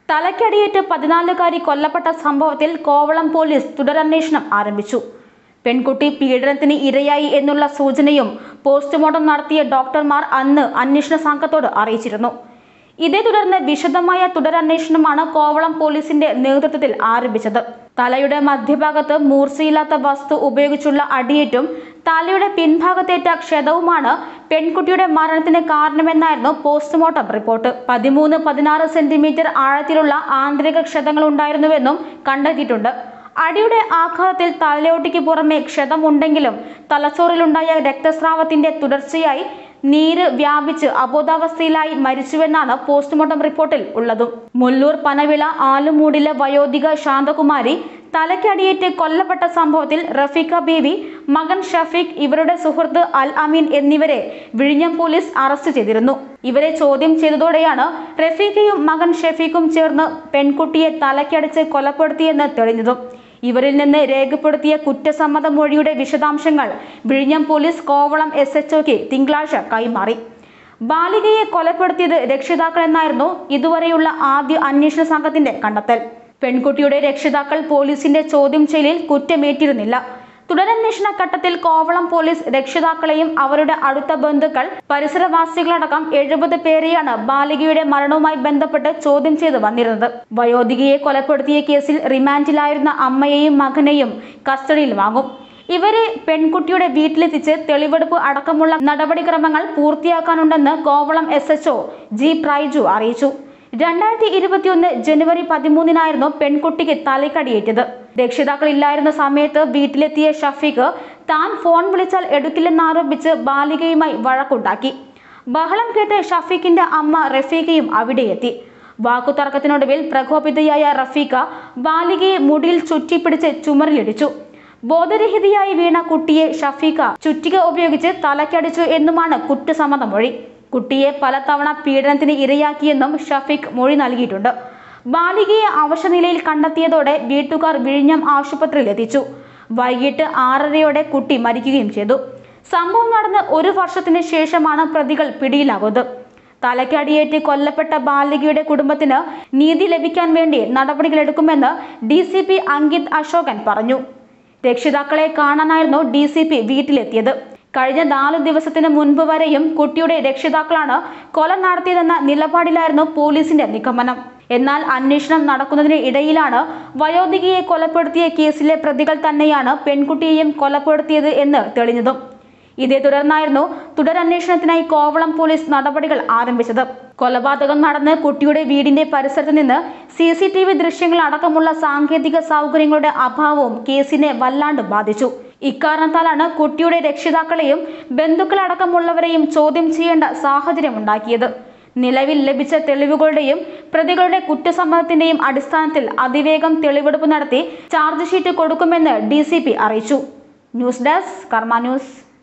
തലക്കടിയേറ്റ് പതിനാലുകാരി കൊല്ലപ്പെട്ട സംഭവത്തിൽ കോവളം പോലീസ് തുടരന്വേഷണം ആരംഭിച്ചു പെൺകുട്ടി പീഡനത്തിന് ഇരയായി എന്നുള്ള സൂചനയും പോസ്റ്റ്മോർട്ടം നടത്തിയ ഡോക്ടർമാർ അന്ന് അന്വേഷണ സംഘത്തോട് അറിയിച്ചിരുന്നു ഇതേ തുടർന്ന് വിശദമായ തുടരന്വേഷണമാണ് കോവളം പോലീസിന്റെ നേതൃത്വത്തിൽ ആരംഭിച്ചത് തലയുടെ മധ്യഭാഗത്ത് മൂർച്ചയില്ലാത്ത വസ്തു ഉപയോഗിച്ചുള്ള അടിയേറ്റും തലയുടെ പിൻഭാഗത്തേറ്റ ക്ഷതവുമാണ് പെൺകുട്ടിയുടെ മരണത്തിന് കാരണമെന്നായിരുന്നു പോസ്റ്റ്മോർട്ടം റിപ്പോർട്ട് പതിമൂന്ന് പതിനാറ് സെന്റിമീറ്റർ ആഴത്തിലുള്ള ആന്തരിക ക്ഷതങ്ങൾ ഉണ്ടായിരുന്നുവെന്നും കണ്ടെത്തിയിട്ടുണ്ട് അടിയുടെ ആഘാതത്തിൽ തലയോട്ടിക്ക് പുറമെ ക്ഷതമുണ്ടെങ്കിലും തലച്ചോറിലുണ്ടായ രക്തസ്രാവത്തിന്റെ തുടർച്ചയായി നീര് വ്യാപിച്ച് അബോധാവസ്ഥയിലായി മരിച്ചുവെന്നാണ് പോസ്റ്റ്മോർട്ടം റിപ്പോർട്ടിൽ ഉള്ളതും മുല്ലൂർ പനവിള ആലുമൂടിലെ വയോധിക ശാന്തകുമാരി തലയ്ക്കടിയേറ്റ് കൊല്ലപ്പെട്ട സംഭവത്തിൽ റഫീഖ ബേബി മകൻ ഷഫീഖ് ഇവരുടെ സുഹൃത്ത് അൽ അമീൻ എന്നിവരെ വിഴിഞ്ഞം പോലീസ് അറസ്റ്റ് ചെയ്തിരുന്നു ഇവരെ ചോദ്യം ചെയ്തതോടെയാണ് റഫീഖയും മകൻ ഷഫീഖും ചേർന്ന് പെൺകുട്ടിയെ തലയ്ക്കടിച്ച് കൊലപ്പെടുത്തിയെന്ന് തെളിഞ്ഞതും ഇവരിൽ നിന്ന് രേഖപ്പെടുത്തിയ കുറ്റസമ്മത മൊഴിയുടെ വിശദാംശങ്ങൾ വിഴിഞ്ഞം പോലീസ് കോവളം എസ് എച്ച് ഒക്ക് തിങ്കളാഴ്ച കൈമാറി ബാലികയെ കൊലപ്പെടുത്തിയത് രക്ഷിതാക്കളെന്നായിരുന്നു ഇതുവരെയുള്ള ആദ്യ അന്വേഷണ സംഘത്തിന്റെ കണ്ടെത്തൽ പെൺകുട്ടിയുടെ രക്ഷിതാക്കൾ പോലീസിന്റെ ചോദ്യം ചെയ്യലിൽ കുറ്റമേറ്റിരുന്നില്ല തുടരന്വേഷണ ഘട്ടത്തിൽ കോവളം പോലീസ് രക്ഷിതാക്കളെയും അവരുടെ അടുത്ത ബന്ധുക്കൾ പരിസരവാസികളടക്കം എഴുപത് പേരെയാണ് ബാലികയുടെ മരണവുമായി ബന്ധപ്പെട്ട് ചോദ്യം ചെയ്ത് വന്നിരുന്നത് വയോധികയെ കൊലപ്പെടുത്തിയ കേസിൽ റിമാൻഡിലായിരുന്ന അമ്മയെയും മകനെയും കസ്റ്റഡിയിൽ വാങ്ങും ഇവരെ പെൺകുട്ടിയുടെ വീട്ടിലെത്തിച്ച് തെളിവെടുപ്പ് അടക്കമുള്ള നടപടിക്രമങ്ങൾ പൂർത്തിയാക്കാനുണ്ടെന്ന് Kovalam S HO G Praiju അറിയിച്ചു രണ്ടായിരത്തി ഇരുപത്തിയൊന്ന് ജനുവരി പതിമൂന്നിനായിരുന്നു പെൺകുട്ടിക്ക് തലക്കടിയേറ്റത് രക്ഷിതാക്കളില്ലായിരുന്ന സമയത്ത് വീട്ടിലെത്തിയ ഷഫീഖ് താൻ ഫോൺ വിളിച്ചാൽ എടുക്കില്ലെന്നാരോപിച്ച് ബാലികയുമായി വഴക്കുണ്ടാക്കി ബഹളം കേട്ട് ഷഫീഖിന്റെ അമ്മ റഫീഖയും അവിടെയെത്തി വാക്കുതർക്കത്തിനൊടുവിൽ പ്രകോപിതയായ റഫീഖ ബാലികയെ മുടിയിൽ ചുറ്റിപ്പിടിച്ച് ചുമരിലിടിച്ചു ബോധരഹിതയായി വീണ കുട്ടിയെ ഷഫീഖ ചുറ്റിക ഉപയോഗിച്ച് തലക്കടിച്ചു എന്നുമാണ് കുറ്റസമ്മത മൊഴി കുട്ടിയെ പലതവണ പീഡനത്തിന് ഇരയാക്കിയെന്നും ഷഫീഖ് മൊഴി നൽകിയിട്ടുണ്ട് ബാലികയെ അവശനിലയിൽ കണ്ടെത്തിയതോടെ വീട്ടുകാർ വിഴിഞ്ഞം ആശുപത്രിയിൽ എത്തിച്ചു വൈകിട്ട് ആറരയോടെ കുട്ടി മരിക്കുകയും ചെയ്തു സംഭവം നടന്ന് ഒരു വർഷത്തിന് ശേഷമാണ് പ്രതികൾ പിടിയിലാകുന്നത് തലക്കടിയേറ്റ് കൊല്ലപ്പെട്ട ബാലികയുടെ കുടുംബത്തിന് നീതി ലഭിക്കാൻ വേണ്ടി നടപടികളെടുക്കുമെന്ന് D C P Ankit Ashokan പറഞ്ഞു രക്ഷിതാക്കളെ കാണാനായിരുന്നു ഡി സി പി വീട്ടിലെത്തിയത് കഴിഞ്ഞ നാല് ദിവസത്തിന് മുൻപ് വരെയും കുട്ടിയുടെ രക്ഷിതാക്കളാണ് കൊല നടത്തിയതെന്ന നിലപാടിലായിരുന്നു പോലീസിന്റെ നിഗമനം എന്നാൽ അന്വേഷണം നടക്കുന്നതിന് ഇടയിലാണ് വയോധികയെ കൊലപ്പെടുത്തിയ കേസിലെ പ്രതികൾ തന്നെയാണ് പെൺകുട്ടിയെയും കൊലപ്പെടുത്തിയത് എന്ന് തെളിഞ്ഞതും ഇതേ തുടർന്നായിരുന്നു തുടരന്വേഷണത്തിനായി കോവളം പോലീസ് നടപടികൾ ആരംഭിച്ചത് കൊലപാതകം നടന്ന് കുട്ടിയുടെ വീടിന്റെ പരിസരത്ത് നിന്ന് സി സി ടി വി ദൃശ്യങ്ങൾ അടക്കമുള്ള സാങ്കേതിക സൗകര്യങ്ങളുടെ അഭാവവും കേസിനെ വല്ലാണ്ട് ബാധിച്ചു ഇക്കാരണത്താലാണ് കുട്ടിയുടെ രക്ഷിതാക്കളെയും ബന്ധുക്കളടക്കമുള്ളവരെയും ചോദ്യം ചെയ്യേണ്ട സാഹചര്യമുണ്ടാക്കിയത് നിലവിൽ ലഭിച്ച തെളിവുകളുടെയും പ്രതികളുടെ കുറ്റസമ്മതത്തിന്റെയും അടിസ്ഥാനത്തിൽ അതിവേഗം തെളിവെടുപ്പ് നടത്തി ചാർജ് ഷീറ്റ് കൊടുക്കുമെന്ന് ഡി അറിയിച്ചു ന്യൂസ് ഡെസ്ക് കർമ്മ ന്യൂസ്